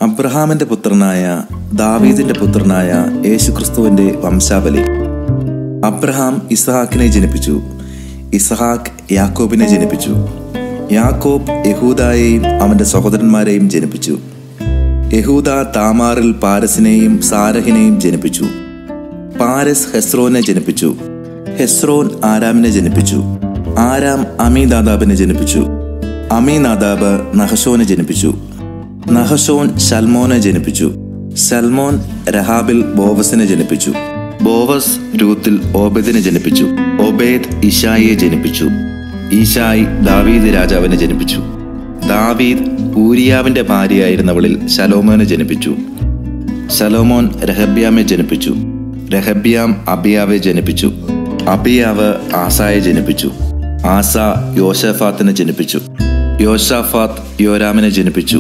അബ്രഹാമിന്റെ പുത്രനായ ദാവീദിന്റെ പുത്രനായ യേശുക്രിസ്തുവിന്റെ വംശാവലി അബ്രഹാം ഇസഹാക്കിനെ ജനിപ്പിച്ചു ഇസഹാക്ക് യാക്കോബിനെ ജനിപ്പിച്ചു യാക്കോബ് യഹൂദായെയും അവന്റെ സഹോദരന്മാരെയും ജനിപ്പിച്ചു യഹൂദ താമാറിൽ പാരസിനെയും സാരഹിനെയും ജനിപ്പിച്ചു പാരസ് ഹെസ്രോനെ ജനിപ്പിച്ചു ഹെസ്രോൻ ആരാമിനെ ജനിപ്പിച്ചു ആരാം അമീനാദാബിനെ ജനിപ്പിച്ചു അമീനാദാബ് നഹശോനെ ജനിപ്പിച്ചു നഹശോൻ ശൽമോനെ ജനിപ്പിച്ചു ശൽമോൻ രഹാബിൽ ബോവസിനെ ജനിപ്പിച്ചു ബോവസ് രൂത്തിൽ ഓബദിനെ ജനിപ്പിച്ചു ഒബേദ് ഇഷായിയെ ജനിപ്പിച്ചു ഈശായി ദാവീദ് രാജാവിനെ ജനിപ്പിച്ചു ദാവീദ് ഊരിയാവിന്റെ ഭാര്യയായിരുന്നവളിൽ ശലോമോനെ ജനിപ്പിച്ചു ശലോമോൻ രഹബ്യാമെ ജനിപ്പിച്ചു രഹബ്യാം അബിയാവെ ജനിപ്പിച്ചു അബിയാവ് ആസായെ ജനിപ്പിച്ചു ആസ യോശഫാത്തിനെ ജനിപ്പിച്ചു യോശാഫാത്ത് യോരാമിനെ ജനിപ്പിച്ചു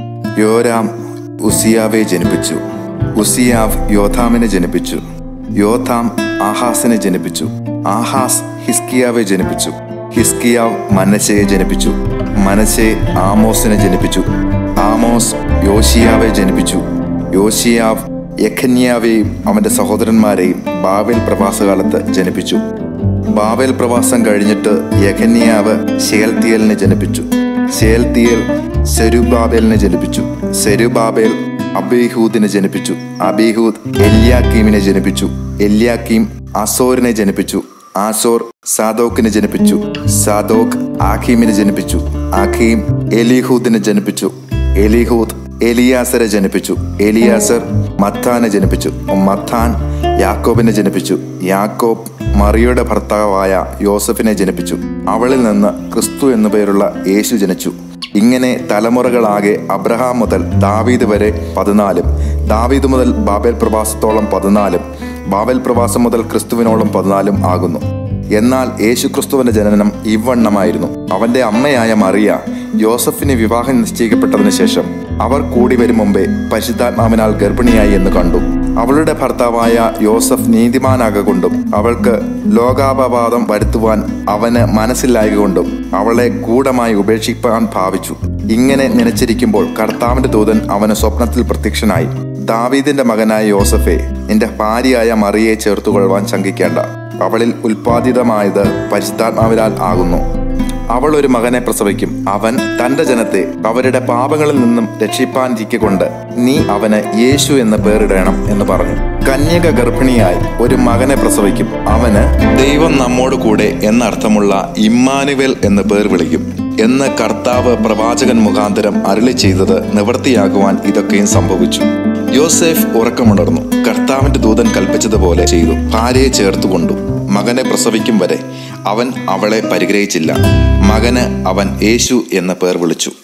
യോരാം ഉസിയാവെ ജനിപ്പിച്ചു ഉസിയാവ് യോഥാമിനെ ജനിപ്പിച്ചു യോഥാം ആഹാസിനെ ജനിപ്പിച്ചു ആഹാസ് ഹിസ്കിയാവെ ജനിപ്പിച്ചു ഹിസ്കിയാവ് മനശയെ ജനിപ്പിച്ചു മനശെ ആമോസിനെ ജനിപ്പിച്ചു ആമോസ് യോഷിയാവെ ജനിപ്പിച്ചു യോഷിയാവ് യഖന്യാവെയും അവന്റെ സഹോദരന്മാരെയും ബാബേൽ പ്രവാസകാലത്ത് ജനിപ്പിച്ചു ബാബേൽ പ്രവാസം കഴിഞ്ഞിട്ട് യഖന്യാവ് ഷേൽത്തിയലിനെ ജനിപ്പിച്ചു ഷേൽത്തിയൽ സെരുബാബേലിനെ ജനിപ്പിച്ചു സെരുബാബേൽ അബീഹൂദിനെ ജനിപ്പിച്ചു അബീഹൂദ് എല്യാക്കീമിനെ ജനിപ്പിച്ചു എല്യാക്കീം അസോറിനെ ജനിപ്പിച്ചു ആസോർ സാദോക്കിനെ ജനിപ്പിച്ചു സാദോക്ക് ആഖീമിനെ ജനിപ്പിച്ചു ആഖീം എലിഹൂദിനെ ജനിപ്പിച്ചു എലിഹൂദ് എലിയാസരെ ജനിപ്പിച്ചു എലിയാസർ മത്താനെ ജനിപ്പിച്ചു മത്താൻ യാക്കോബിനെ ജനിപ്പിച്ചു യാക്കോബ് മറിയുടെ ഭർത്താവായ യോസഫിനെ ജനിപ്പിച്ചു അവളിൽ നിന്ന് ക്രിസ്തു എന്നു പേരുള്ള യേശു ജനിച്ചു ഇങ്ങനെ തലമുറകളാകെ അബ്രഹാം മുതൽ ദാവീദ് വരെ പതിനാലും ദാവീദ് മുതൽ ബാബേൽ പ്രവാസത്തോളം പതിനാലും ബാബേൽ പ്രവാസം മുതൽ ക്രിസ്തുവിനോളം പതിനാലും ആകുന്നു എന്നാൽ യേശു ക്രിസ്തുവിന്റെ ജനനം ഇവണ്ണമായിരുന്നു അവന്റെ അമ്മയായ മറിയ യോസഫിന് വിവാഹം നിശ്ചയിക്കപ്പെട്ടതിനു ശേഷം അവർ കൂടി വരും മുമ്പേ പരിശുദ്ധാത്മാവിനാൽ ഗർഭിണിയായി എന്ന് കണ്ടു അവളുടെ ഭർത്താവായ യോസഫ് നീതിമാനാകൊണ്ടും അവൾക്ക് ലോകാപവാദം വരുത്തുവാൻ അവന് മനസ്സിലായകൊണ്ടും അവളെ ഗൂഢമായി ഉപേക്ഷിപ്പാൻ ഭാവിച്ചു ഇങ്ങനെ നനച്ചിരിക്കുമ്പോൾ കർത്താവിന്റെ ദൂതൻ അവന് സ്വപ്നത്തിൽ പ്രത്യക്ഷനായി ദാവീദിന്റെ മകനായ യോസഫെ നിന്റെ ഭാര്യയായ മറിയെ ചേർത്തുകൊള്ളുവാൻ ശങ്കിക്കേണ്ട അവളിൽ ഉൽപാദിതമായത് പരിശുദ്ധാത്മാവിനാൽ ആകുന്നു അവൾ ഒരു മകനെ പ്രസവിക്കും അവൻ തന്റെ ജനത്തെ അവരുടെ പാപങ്ങളിൽ നിന്നും രക്ഷിപ്പാനിരിക്കൊണ്ട് നീ അവന് യേശു എന്ന് പേരിടണം എന്ന് പറഞ്ഞു കന്യക ഗർഭിണിയായി ഒരു മകനെ പ്രസവിക്കും അവന് ദൈവം നമ്മോട് കൂടെ എന്നർത്ഥമുള്ള ഇമ്മാനുവൽ എന്ന് പേർ വിളിക്കും എന്ന് കർത്താവ് പ്രവാചകൻ മുഖാന്തരം അരുളി ചെയ്തത് നിവൃത്തിയാകുവാൻ ഇതൊക്കെയും സംഭവിച്ചു യോസേഫ് ഉറക്കമുണർന്നു കർത്താവിന്റെ ദൂതൻ കൽപ്പിച്ചതുപോലെ ചെയ്തു ഭാര്യയെ ചേർത്തുകൊണ്ടു മകനെ പ്രസവിക്കും വരെ അവൻ അവളെ പരിഗ്രഹിച്ചില്ല മകന് അവൻ യേശു എന്ന പേർ വിളിച്ചു